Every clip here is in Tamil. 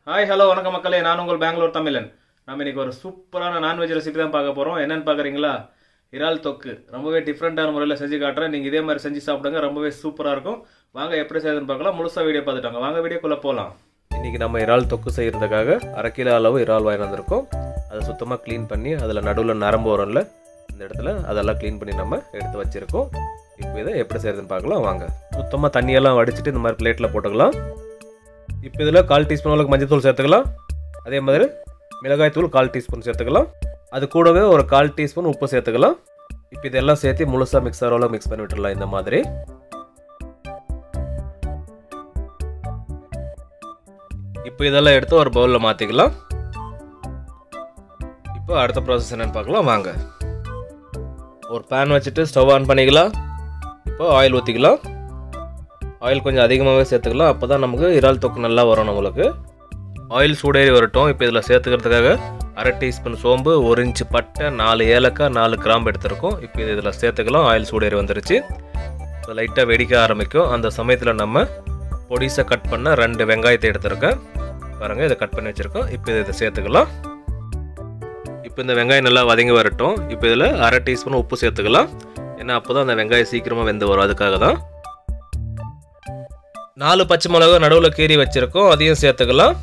ஹாய் ஹலோ வணக்கம் மக்களே நான் உங்கள் பெங்களூர் தமிழன் நம்ம இன்னைக்கு ஒரு சூப்பரான நான்வெஜ் ரெசிபி தான் பார்க்க போகிறோம் என்னன்னு பார்க்குறீங்களா இறால் தொக்கு ரொம்பவே டிஃப்ரெண்ட்டான முறையில் செஞ்சு காட்டுறேன் நீங்கள் இதே மாதிரி செஞ்சு சாப்பிடுங்க ரொம்பவே சூப்பராக இருக்கும் வாங்க எப்படி செய்யுதுன்னு பார்க்கலாம் முழுசாக வீடியோ பார்த்துட்டாங்க வாங்க வீடியோக்குள்ளே போகலாம் இன்றைக்கி நம்ம இறால் தொக்கு செய்கிறதுக்காக அரை கிலோ அளவு இறால் வாங்கி வந்திருக்கோம் அதை சுத்தமாக க்ளீன் பண்ணி அதில் நடுவில் நரம்பு வரும்ல இந்த இடத்துல அதெல்லாம் க்ளீன் பண்ணி நம்ம எடுத்து வச்சுருக்கோம் இப்போ இதை எப்படி செய்கிறதுன்னு பார்க்கலாம் வாங்க சுத்தமாக தண்ணியெல்லாம் வடிச்சிட்டு இந்த மாதிரி பிளேட்டில் போட்டுக்கலாம் இப்போ இதில் கால் டீஸ்பூன் அளவுக்கு மஞ்சள்தூள் சேர்த்துக்கலாம் அதே மாதிரி மிளகாய் தூள் கால் டீஸ்பூன் சேர்த்துக்கலாம் அது கூடவே ஒரு கால் டீஸ்பூன் உப்பு சேர்த்துக்கலாம் இப்போ இதெல்லாம் சேர்த்து முழுசாக மிக்சர் அளவு மிக்ஸ் பண்ணி விட்டுடலாம் இந்த மாதிரி இப்போ இதெல்லாம் எடுத்து ஒரு பவுலில் மாற்றிக்கலாம் இப்போ அடுத்த ப்ராசஸ் என்னன்னு பார்க்கலாம் வாங்க ஒரு பேன் வச்சுட்டு ஸ்டவ் ஆன் பண்ணிக்கலாம் இப்போ ஆயில் ஊற்றிக்கலாம் ஆயில் கொஞ்சம் அதிகமாகவே சேர்த்துக்கலாம் அப்போ தான் நமக்கு இறால் தொக்கு நல்லா வரும் நம்மளுக்கு ஆயில் சூடேறி வரட்டும் இப்போ இதில் சேர்த்துக்கிறதுக்காக அரை டீஸ்பூன் சோம்பு ஒரு இன்ச்சு பட்டை நாலு ஏலக்காய் நாலு கிராம்பு எடுத்திருக்கோம் இப்போ இது இதில் சேர்த்துக்கலாம் ஆயில் சூடேறி வந்துருச்சு இப்போ லைட்டாக வெடிக்க ஆரம்பிக்கும் அந்த சமயத்தில் நம்ம பொடிசை கட் பண்ண ரெண்டு வெங்காயத்தை எடுத்திருக்கேன் பாருங்கள் இதை கட் பண்ணி வச்சுருக்கோம் இப்போ இதை சேர்த்துக்கலாம் இப்போ இந்த வெங்காயம் நல்லா வதங்கி வரட்டும் இப்போ இதில் அரை டீஸ்பூன் உப்பு சேர்த்துக்கலாம் ஏன்னா அப்போ தான் அந்த வெங்காயம் சீக்கிரமாக வெந்து வரும் அதுக்காக தான் நாலு பச்சை மிளகா நடுவில் கீறி வச்சுருக்கோம் அதையும் சேர்த்துக்கலாம்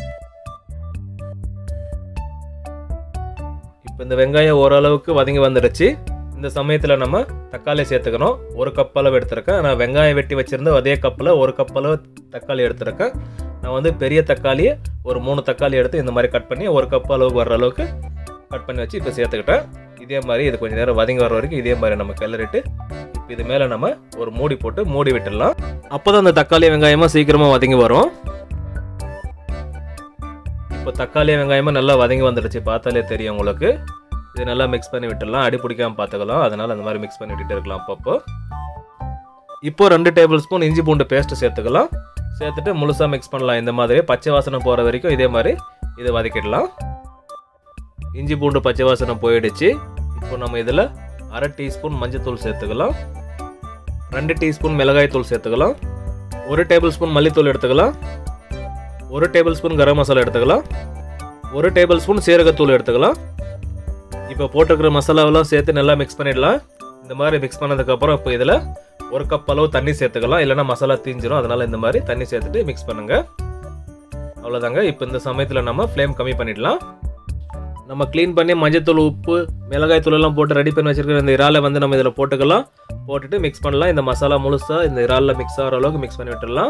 இப்போ இந்த வெங்காயம் ஓரளவுக்கு வதங்கி வந்துடுச்சு இந்த சமயத்தில் நம்ம தக்காளி சேர்த்துக்கணும் ஒரு கப் அளவு எடுத்திருக்கேன் நான் வெங்காயம் வெட்டி வச்சுருந்து அதே கப்பில் ஒரு கப் அளவு தக்காளி எடுத்திருக்கேன் நான் வந்து பெரிய தக்காளியை ஒரு மூணு தக்காளி எடுத்து இந்த மாதிரி கட் பண்ணி ஒரு கப் அளவுக்கு வர்ற அளவுக்கு கட் பண்ணி வச்சு இப்போ சேர்த்துக்கிட்டேன் இதே மாதிரி இது கொஞ்சம் நேரம் வதங்கி வர வரைக்கும் இதே மாதிரி நம்ம கிளறிட்டு இப்போ இது மேலே நம்ம ஒரு மூடி போட்டு மூடி விட்டுடலாம் அப்போ தான் அந்த தக்காளி வெங்காயமாக சீக்கிரமாக வதங்கி வரும் இப்போ தக்காளி வெங்காயமாக நல்லா வதங்கி வந்துடுச்சு பார்த்தாலே தெரியும் உங்களுக்கு இது நல்லா மிக்ஸ் பண்ணி விட்டுடலாம் அடி பிடிக்காம பார்த்துக்கலாம் அதனால் அந்த மாதிரி மிக்ஸ் பண்ணி விட்டுட்டு இருக்கலாம் அப்பப்போ இப்போ ரெண்டு டேபிள் ஸ்பூன் இஞ்சி பூண்டு பேஸ்ட்டு சேர்த்துக்கலாம் சேர்த்துட்டு முழுசாக மிக்ஸ் பண்ணலாம் இந்த மாதிரி பச்சை வாசனை போகிற வரைக்கும் இதே மாதிரி இதை வதக்கிடலாம் இஞ்சி பூண்டு பச்சை வாசனை போயிடுச்சு இப்போ நம்ம இதில் அரை டீஸ்பூன் மஞ்சத்தூள் சேர்த்துக்கலாம் ரெண்டு டீஸ்பூன் மிளகாய் தூள் சேர்த்துக்கலாம் ஒரு டேபிள் ஸ்பூன் மல்லித்தூள் எடுத்துக்கலாம் ஒரு டேபிள் ஸ்பூன் கரம் மசாலா எடுத்துக்கலாம் ஒரு டேபிள் ஸ்பூன் சீரகத்தூள் எடுத்துக்கலாம் இப்போ போட்டிருக்கிற மசாலாவெல்லாம் சேர்த்து நல்லா மிக்ஸ் பண்ணிடலாம் இந்த மாதிரி மிக்ஸ் பண்ணதுக்கப்புறம் இப்போ இதில் ஒரு கப் அளவு தண்ணி சேர்த்துக்கலாம் இல்லைனா மசாலா தீஞ்சிரும் அதனால் இந்த மாதிரி தண்ணி சேர்த்துட்டு மிக்ஸ் பண்ணுங்கள் அவ்வளோதாங்க இப்போ இந்த சமயத்தில் நம்ம ஃப்ளேம் கம்மி பண்ணிடலாம் நம்ம க்ளீன் பண்ணி மஞ்சத்தூள் உப்பு மிளகாய் தூள் எல்லாம் போட்டு ரெடி பண்ணி வச்சிருக்கிற இந்த இறாலை வந்து நம்ம இதில் போட்டுக்கலாம் போட்டுட்டு மிக்ஸ் பண்ணலாம் இந்த மசாலா முழுசாக இந்த இறாலில் மிக்ஸ் ஆகிற அளவுக்கு மிக்ஸ் பண்ணி விட்டுடலாம்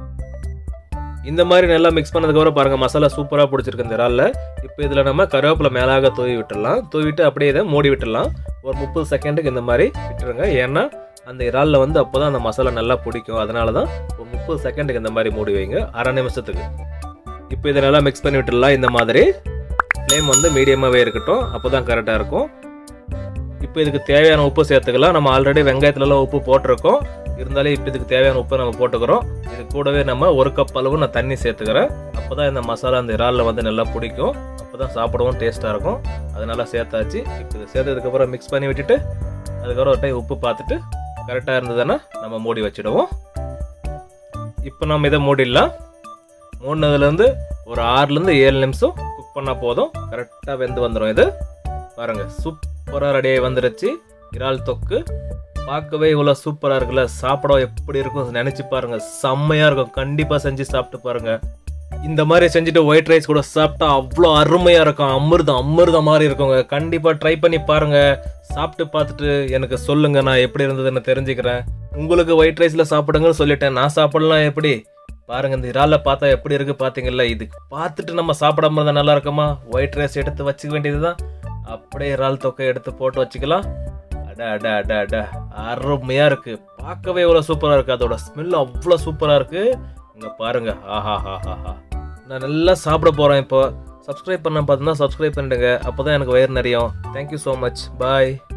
இந்த மாதிரி நல்லா மிக்ஸ் பண்ணதுக்கப்புறம் பாருங்கள் மசாலா சூப்பராக பிடிச்சிருக்கு இந்த இறாலில் இப்போ இதில் நம்ம கருவேப்பிலை மேலாக தூவி விட்டுடலாம் தூவிட்டு அப்படியே இதை மூடி விட்டுடலாம் ஒரு முப்பது செகண்டுக்கு இந்த மாதிரி விட்டுருங்க ஏன்னா அந்த இறாலில் வந்து அப்போ தான் அந்த மசாலா நல்லா பிடிக்கும் அதனால தான் ஒரு முப்பது செகண்டுக்கு இந்த மாதிரி மூடி வைங்க அரை நிமிஷத்துக்கு இப்போ இதை நல்லா மிக்ஸ் பண்ணி விட்டுடலாம் இந்த மாதிரி ஃப்ளேம் வந்து மீடியமாகவே இருக்கட்டும் அப்போ தான் கரெக்டாக இருக்கும் இப்போ இதுக்கு தேவையான உப்பு சேர்த்துக்கலாம் நம்ம ஆல்ரெடி வெங்காயத்துலலாம் உப்பு போட்டிருக்கோம் இருந்தாலும் இப்போ இதுக்கு தேவையான உப்பு நம்ம போட்டுக்கிறோம் இது கூடவே நம்ம ஒரு கப் அளவு நான் தண்ணி சேர்த்துக்கிறேன் அப்போ தான் இந்த மசாலா அந்த இறாலில் வந்து நல்லா பிடிக்கும் அப்போ தான் சாப்பிடவும் டேஸ்ட்டாக இருக்கும் அதனால சேர்த்தாச்சு இப்போ இது சேர்த்ததுக்கப்புறம் மிக்ஸ் பண்ணி விட்டுட்டு அதுக்கப்புறம் ஒரு டைம் உப்பு பார்த்துட்டு கரெக்டாக இருந்ததுன்னா நம்ம மூடி வச்சிடுவோம் இப்போ நம்ம இதை மூடிடலாம் மூடினதுலேருந்து ஒரு ஆறுலேருந்து ஏழு நிமிஷம் குக் பண்ணால் போதும் கரெக்டாக வெந்து வந்துடும் இது பாருங்கள் சூப்பராக ரெடியாகி வந்துடுச்சு இறால் தொக்கு பார்க்கவே இவ்வளோ சூப்பராக இருக்குல்ல சாப்பிட எப்படி இருக்கும் நினச்சி பாருங்கள் செம்மையாக இருக்கும் கண்டிப்பாக செஞ்சு சாப்பிட்டு பாருங்கள் இந்த மாதிரி செஞ்சுட்டு ஒயிட் ரைஸ் கூட சாப்பிட்டா அவ்வளோ அருமையாக இருக்கும் அமிர்தம் அமிர்தம் மாதிரி இருக்குங்க கண்டிப்பாக ட்ரை பண்ணி பாருங்கள் சாப்பிட்டு பார்த்துட்டு எனக்கு சொல்லுங்கள் நான் எப்படி இருந்ததுன்னு தெரிஞ்சுக்கிறேன் உங்களுக்கு ஒயிட் ரைஸில் சாப்பிடுங்கன்னு சொல்லிட்டேன் நான் சாப்பிடலாம் எப்படி பாருங்க இந்த இறால பார்த்தா எப்படி இருக்கு பாத்தீங்கல்ல இது பார்த்துட்டு நம்ம சாப்பிடாம இருந்தா நல்லா இருக்குமா ஒயிட் ரைஸ் எடுத்து வச்சுக்க வேண்டியதுதான் அப்படியே இறால் தொக்கை எடுத்து போட்டு வச்சுக்கலாம் அட அட அட அட அருமையா இருக்கு பார்க்கவே எவ்வளவு சூப்பரா இருக்கு அதோட ஸ்மெல் அவ்வளோ சூப்பரா இருக்கு இங்க பாருங்க ஆஹா ஹா ஹா ஹா நான் நல்லா சாப்பிட போறேன் இப்போ சப்ஸ்கிரைப் பண்ண பார்த்தீங்கன்னா சப்ஸ்கிரைப் பண்ணிடுங்க அப்போதான் எனக்கு வயிறு நிறையும் தேங்க்யூ ஸோ மச் பாய்